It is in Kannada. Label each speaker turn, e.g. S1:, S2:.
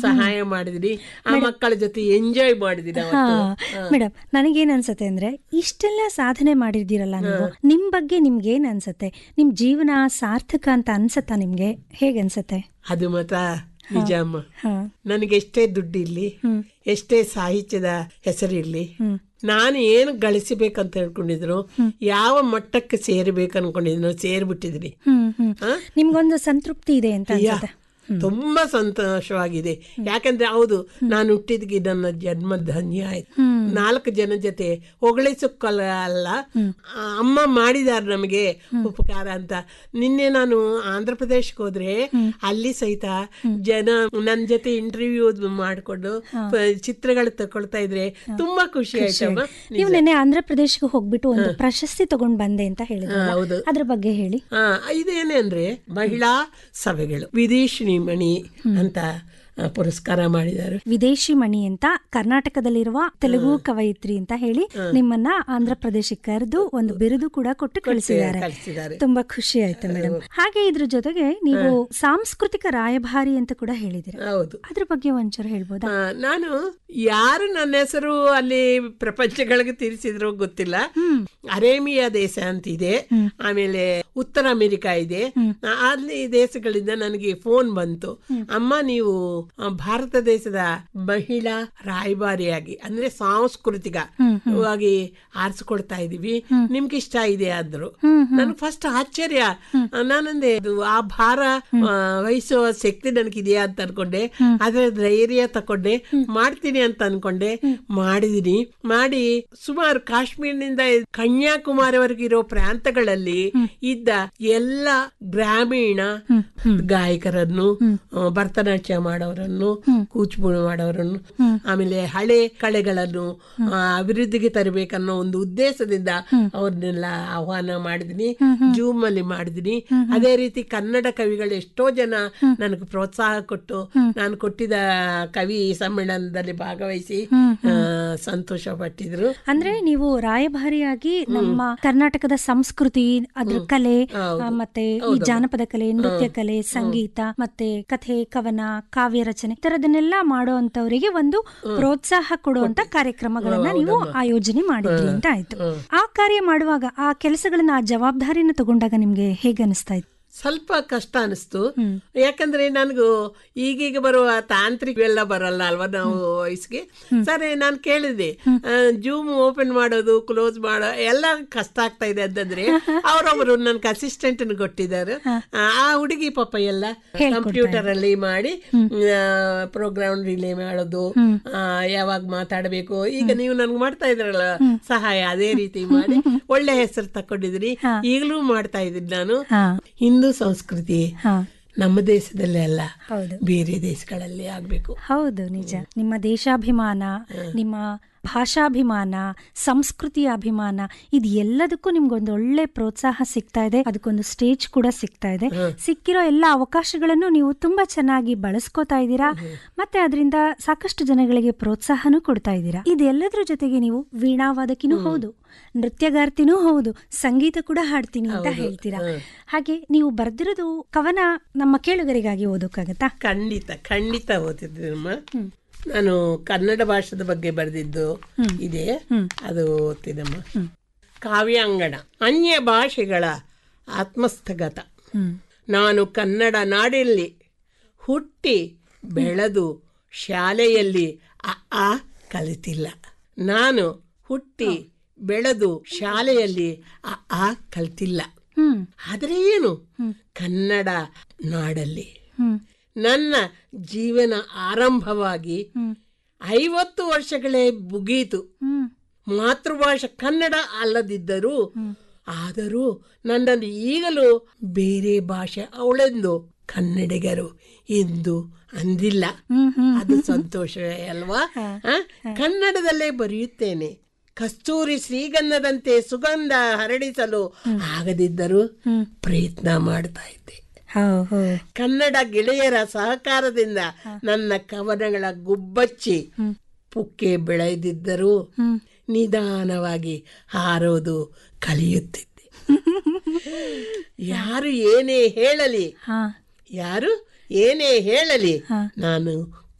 S1: ಸಹಾಯ ಮಾಡಿದಿನಿ ಆ ಮಕ್ಕಳ ಜೊತೆ ಎಂಜಾಯ್ ಮಾಡಿದಿನಿ
S2: ಹಾ
S1: ಅವತ್ತು
S2: ಮೇಡಮ್ ನನಗೇನ್ ಅನ್ಸತ್ತೆ ಅಂದ್ರೆ ಇಷ್ಟೆಲ್ಲ ಸಾಧನೆ ಮಾಡಿರ್ತೀರಲ್ಲ ನೀವು ನಿಮ್ ಬಗ್ಗೆ ನಿಮ್ಗೆ ಏನ್ ಅನ್ಸತ್ತೆ ನಿಮ್ ಜೀವನ ಸಾರ್ಥಕ ಅಂತ ಅನ್ಸತ್ತಾ ನಿಮ್ಗೆ ಹೇಗ್ ಅನ್ಸತ್ತೆ
S1: ಅದು ಮಾತ್ರ ನಿಜ ಅಮ್ಮ
S2: ಹಾ
S1: ನನಗೆ ಎಷ್ಟೇ ದುಡ್ಡಿರ್ಲಿ ಎಷ್ಟೇ ಸಾಹಿತ್ಯದ ಹೆಸರಿರ್ಲಿ
S2: ಹ್ಮ್.
S1: ನಾನು ಏನು ಗಳಿಸಬೇಕಂತ ಹೇಳ್ಕೊಂಡಿದ್ರು ಯಾವ ಮಟ್ಟಕ್ಕೆ ಸೇರ್ಬೇಕು ಅನ್ಕೊಂಡಿದ್ರು ಸೇರ್ಬಿಟ್ಟಿದ್ರಿ
S2: ಹ್ಮ್ ಹ್ಮ್
S1: ಹಾ?
S2: ನಿಮ್ಗೊಂದು ಸಂತೃಪ್ತಿ ಇದೆ ಅಂತ
S1: ಯಾ,
S2: ಅನ್ಸುತ್ತೆ
S1: ತುಂಬಾ ಸಂತೋಷವಾಗಿದೆ ಯಾಕಂದ್ರೆ ಹೌದು ನಾನು ಹುಟ್ಟಿದ್ಗೆ ನನ್ನ ಜನ್ಮ ಧನ್ಯ ಆಯ್ತು ನಾಲ್ಕು ಜನ ಜೊತೆ ಹೊಗಳಿಸಕ್ಕಲ್ಲ ಅಲ್ಲ ಆ, ಅಮ್ಮ ಮಾಡಿದಾರೆ ನಮಗೆ ಉಪಕಾರ ಅಂತ ನಿನ್ನೆ ನಾನು ಆಂಧ್ರ ಪ್ರದೇಶಕ್ಕೆ ಹೋದ್ರೆ ಅಲ್ಲಿ ಸಹಿತ ಜನ ನನ್ನ ಜೊತೆ ಇಂಟರ್ವ್ಯೂ ಮಾಡಿಕೊಂಡು ಚಿತ್ರಗಳು ತಕೊಳ್ತಾ ಇದ್ರೆ ತುಂಬಾ ಖುಷಿ ಆಯ್ತಮ್ಮ
S2: ನೀವು ನೆನ್ನೆ ಆಂಧ್ರ ಪ್ರದೇಶಕ್ಕೆ ಹೋಗ್ಬಿಟ್ಟು ಒಂದು ಪ್ರಶಸ್ತಿ ತಗೊಂಡ್ ಬಂದೆ ಅಂತ ಹೇಳಿದ್ರೆ
S1: ಹೌದು
S2: ಅದ್ರ ಬಗ್ಗೆ ಹೇಳಿ
S1: ಆ, ಇದೇನೆ ಅಂದ್ರೆ ಮಹಿಳಾ ಸಭೆಗಳು ವಿದೇಶಿನಿ ಮಣಿ ಅಂತ ಆ, ಪುರಸ್ಕಾರ ಮಾಡಿದ್ದಾರೆ
S2: ವಿದೇಶಿ ಮಣಿ ಅಂತ ಕರ್ನಾಟಕದಲ್ಲಿರುವ ತೆಲುಗು ಕವಯಿತ್ರಿ ಅಂತ ಹೇಳಿ ನಿಮ್ಮನ್ನ ಆಂಧ್ರ ಪ್ರದೇಶಕ್ಕೆ ಕರೆದು ಒಂದು ಬಿರುದು ಕೂಡ ಕೊಟ್ಟು ಕಳಿಸಿದ್ದಾರೆ
S1: ಕಳಿಸಿದ್ದಾರೆ
S2: ತುಂಬಾ ಖುಷಿ ಆಯ್ತು ಮೇಡಮ್ ಹಾಗೆ ಇದ್ರ ಜೊತೆಗೆ ನೀವು ಸಾಂಸ್ಕೃತಿಕ ರಾಯಭಾರಿ ಅಂತ ಕೂಡ ಹೇಳಿದಿರ
S1: ಹೌದು
S2: ಅದ್ರ ಬಗ್ಗೆ ಒಂಚೂರು ಹೇಳ್ಬೋದಾ
S1: ಆ, ನಾನು ಯಾರು ನನ್ನ ಹೆಸರು ಅಲ್ಲಿ ಪ್ರಪಂಚಗಳಿಗೆ ತಿರ್ಸಿದ್ರು ಗೊತ್ತಿಲ್ಲ ಅರೇಮಿಯಾ ದೇಶ ಅಂತ ಇದೆ ಆಮೇಲೆ ಉತ್ತರ ಅಮೆರಿಕಾ ಇದೆ ಆ, ಅಲ್ಲಿ ದೇಶಗಳಿಂದ ನನಗೆ ಫೋನ್ ಬಂತು ಅಮ್ಮ ನೀವು ಆ, ಭಾರತ ದೇಶದ ಮಹಿಳಾ ರಾಯಭಾರಿಯಾಗಿ ಅಂದ್ರೆ ಸಾಂಸ್ಕೃತಿಕ ವಾಗಿ ಆರಿಸ್ಕೊಳ್ತಾ ಇದೀವಿ ನಿಮ್ಗೆ ಇಷ್ಟ ಇದೆ ಅಂದ್ರು ನನ್ಗೆ ಫಸ್ಟ್ ಆಶ್ಚರ್ಯ ನಾನಂದೆ ಇದು ಆ ಭಾರ ಆ, ವಹಿಸುವ ಶಕ್ತಿ ನನಗಿದೆಯಾ ಅಂತ ಅನ್ಕೊಂಡೆ ಅದ್ರ ಧೈರ್ಯ ತಕೊಂಡೆ ಮಾಡ್ತೀನಿ ಅಂತ ಅನ್ಕೊಂಡೆ ಮಾಡಿದೀನಿ ಮಾಡಿ ಸುಮಾರು ಕಾಶ್ಮೀರ್ನಿಂದ ಕನ್ಯಾಕುಮಾರಿವರೆಗೆ ಇರೋ ಪ್ರಾಂತಗಳಲ್ಲಿ ಇದ್ದ ಎಲ್ಲ ಗ್ರಾಮೀಣ ಗಾಯಕರನ್ನು ಆ, ಭರತನಾಟ್ಯ ಮಾಡೋರನ್ನು ಕೂಚಿಪುಡಿ ಮಾಡೋರನ್ನು ಆಮೇಲೆ ಹಳೆ ಕಳೆಗಳನ್ನು ಆ, ಅಭಿವೃದ್ಧಿಗೆ ತರಬೇಕನ್ನೋ ಒಂದು ಉದ್ದೇಶದಿಂದ ಅವ್ರನ್ನೆಲ್ಲ ಆಹ್ವಾನ ಮಾಡಿದೀನಿ ಜೂಮ್ ಅಲ್ಲಿ ಮಾಡಿದೀನಿ ಅದೇ ರೀತಿ ಕನ್ನಡ ಕವಿಗಳು ಎಷ್ಟೋ ಜನ ನನಗೆ ಪ್ರೋತ್ಸಾಹ ಕೊಟ್ಟು ನಾನು ಕೊಟ್ಟಿದ ಕವಿ ಸಮ್ಮೇಳನದಲ್ಲಿ ಭಾಗವಹಿಸಿ ಆ, ಸಂತೋಷ ಪಟ್ಟಿದ್ರು
S2: ಅಂದ್ರೆ ನೀವು ರಾಯಭಾರಿಯಾಗಿ ನಮ್ಮ ಕರ್ನಾಟಕದ ಸಂಸ್ಕೃತಿ ಅದ್ರ ಕಲೆ ಆ, ಮತ್ತೆ ಈ ಜಾನಪದ ಕಲೆ ನೃತ್ಯ ಕಲೆ ಸಂಗೀತ ಮತ್ತೆ ಕಥೆ ಕವನ ಕಾವ್ಯ ರಚನೆ ಈ ತರದನ್ನೆಲ್ಲ ಮಾಡುವಂತವರಿಗೆ ಒಂದು ಪ್ರೋತ್ಸಾಹ ಕೊಡುವಂತ ಕಾರ್ಯಕ್ರಮಗಳನ್ನ ನೀವು ಆಯೋಜನೆ ಮಾಡಿದ್ರಿ ಅಂತ ಆಯ್ತು ಆ ಕಾರ್ಯ ಮಾಡುವಾಗ ಆ ಕೆಲಸಗಳನ್ನ ಆ ಜವಾಬ್ದಾರಿನ ತಗೊಂಡಾಗ ನಿಮ್ಗೆ ಹೇಗೆ ಅನಿಸ್ತಾ ಇತ್ತು
S1: ಸ್ವಲ್ಪ ಕಷ್ಟ ಅನಿಸ್ತು ಯಾಕಂದ್ರೆ ನನಗೂ ಈಗೀಗ ಬರುವ ತಾಂತ್ರಿಕ ಎಲ್ಲ ಬರಲ್ಲ ಅಲ್ವಾ ನಾವು ವಯಸ್ಸಿಗೆ ಸರಿ ನಾನು ಕೇಳಿದೆ ಜೂಮ್ ಓಪನ್ ಮಾಡೋದು ಕ್ಲೋಸ್ ಮಾಡೋ ಎಲ್ಲ ಕಷ್ಟ ಆಗ್ತಾ ಇದೆ ಅಂತಂದ್ರೆ ಅವರೊಬ್ರು ನನ್ಗೆ ಅಸಿಸ್ಟೆಂಟ್ ಕೊಟ್ಟಿದ್ದಾರೆ ಆ, ಆ ಹುಡುಗಿ ಪಾಪ ಎಲ್ಲ ಕಂಪ್ಯೂಟರ್ ಅಲ್ಲಿ ಮಾಡಿ ಪ್ರೋಗ್ರಾಮ್ ರಿಲೇ ಮಾಡೋದು ಆ, ಯಾವಾಗ ಮಾತಾಡಬೇಕು ಈಗ ನೀವು ನನ್ಗೆ ಮಾಡ್ತಾ ಇದ್ರಲ್ಲ ಸಹಾಯ ಅದೇ ರೀತಿ ಮಾಡಿ ಒಳ್ಳೆ ಹೆಸರು ತಕೊಂಡಿದ್ರಿ ಈಗಲೂ ಮಾಡ್ತಾ ಇದ್ದೀನಿ ನಾನು
S2: ಹಾ
S1: ಹಿಂದೂ ಸಂಸ್ಕೃತಿ
S2: ಹಾ
S1: ನಮ್ಮ ದೇಶದಲ್ಲೇ ಅಲ್ಲ
S2: ಹೌದು
S1: ಬೇರೆ ದೇಶಗಳಲ್ಲಿ ಆಗ್ಬೇಕು
S2: ಹೌದು ನಿಜ ನಿಮ್ಮ ದೇಶಾಭಿಮಾನ ನಿಮ್ಮ ಭಾಷಾಭಿಮಾನ ಸಂಸ್ಕೃತಿಯ ಅಭಿಮಾನ ಇದು ಎಲ್ಲದಕ್ಕೂ ನಿಮ್ಗೊಂದು ಒಳ್ಳೆ ಪ್ರೋತ್ಸಾಹ ಸಿಗ್ತಾ ಇದೆ ಅದಕ್ಕೊಂದು ಸ್ಟೇಜ್ ಕೂಡ ಸಿಗ್ತಾ ಇದೆ ಸಿಕ್ಕಿರೋ ಎಲ್ಲ ಅವಕಾಶಗಳನ್ನು ನೀವು ತುಂಬಾ ಚೆನ್ನಾಗಿ ಬಳಸ್ಕೋತಾ ಇದ್ದೀರಾ ಮತ್ತೆ ಅದರಿಂದ ಸಾಕಷ್ಟು ಜನಗಳಿಗೆ ಪ್ರೋತ್ಸಾಹನೂ ಕೊಡ್ತಾ ಇದ್ದೀರಾ ಇದೆಲ್ಲದ್ರ ಜೊತೆಗೆ ನೀವು ವೀಣಾವಾದಕಿನೂ ಹೌದು ನೃತ್ಯಗಾರ್ತಿನೂ ಹೌದು ಸಂಗೀತ ಕೂಡ ಹಾಡ್ತೀನಿ ಅಂತ ಹೇಳ್ತೀರಾ ಹಾಗೆ ನೀವು ಬರ್ದಿರೋದು ಕವನ ನಮ್ಮ ಕೇಳುಗರಿಗಾಗಿ ಓದೋಕ್ಕಾಗತ್ತಾ
S1: ಖಂಡಿತ ಖಂಡಿತ ಓದ್ತಿದ್ದೀನಮ್ಮ ನಾನು ಕನ್ನಡ ಭಾಷೆದ ಬಗ್ಗೆ ಬರೆದಿದ್ದು ಇದೆ ಅದು ಓದ್ತೀನಮ್ಮ ಕಾವ್ಯಾಂಗಣ ಅನ್ಯ ಭಾಷೆಗಳ ಆತ್ಮಸ್ಥಗತ
S2: ಹ್ಮ್
S1: ನಾನು ಕನ್ನಡ ನಾಡಲ್ಲಿ ಹುಟ್ಟಿ ಬೆಳೆದು ಶಾಲೆಯಲ್ಲಿ ಅ ಆ ಕಲಿತಿಲ್ಲ ನಾನು ಹುಟ್ಟಿ ಬೆಳೆದು ಶಾಲೆಯಲ್ಲಿ ಅ ಆ ಕಲಿತಿಲ್ಲ
S2: ಹ್ಮ್
S1: ಆದರೆ ಏನು ಕನ್ನಡ ನಾಡಲ್ಲಿ
S2: ಹ್ಮ್
S1: ನನ್ನ ಜೀವನ ಆರಂಭವಾಗಿ ಐವತ್ತು ವರ್ಷಗಳೇ ಮುಗೀತು
S2: ಹ್ಮ್
S1: ಮಾತೃಭಾಷೆ ಕನ್ನಡ ಅಲ್ಲದಿದ್ದರೂ ಆದರೂ ನನ್ನನ್ನು ಈಗಲೂ ಬೇರೆ ಭಾಷೆ ಅವಳೆಂದು ಕನ್ನಡಿಗರು ಎಂದು ಅಂದಿಲ್ಲ
S2: ಹ್ಮ್ ಹ್ಮ್
S1: ಅದು ಸಂತೋಷವೇ ಅಲ್ವಾ ಆ? ಕನ್ನಡದಲ್ಲೇ ಬರೆಯುತ್ತೇನೆ ಕಸ್ತೂರಿ ಶ್ರೀಗಂಧದಂತೆ ಸುಗಂಧ ಹರಡಿಸಲು ಆಗದಿದ್ದರೂ ಪ್ರಯತ್ನ ಮಾಡ್ತಾ ಇದ್ದೆ
S2: ಹೋ ಹೋ
S1: ಕನ್ನಡ ಗೆಳೆಯರ ಸಹಕಾರದಿಂದ ನನ್ನ ಕವನಗಳ ಗುಬ್ಬಚ್ಚಿ ಪುಕ್ಕೆ ಬೆಳೆದಿದ್ದರೂ
S2: ಹ್ಮ್
S1: ನಿಧಾನವಾಗಿ ಹಾರೋದು ಕಲಿಯುತ್ತಿದ್ದೆ ಯಾರು ಏನೇ ಹೇಳಲಿ
S2: ಹಾ
S1: ಯಾರು ಏನೇ ಹೇಳಲಿ
S2: ಹಾ.
S1: ನಾನು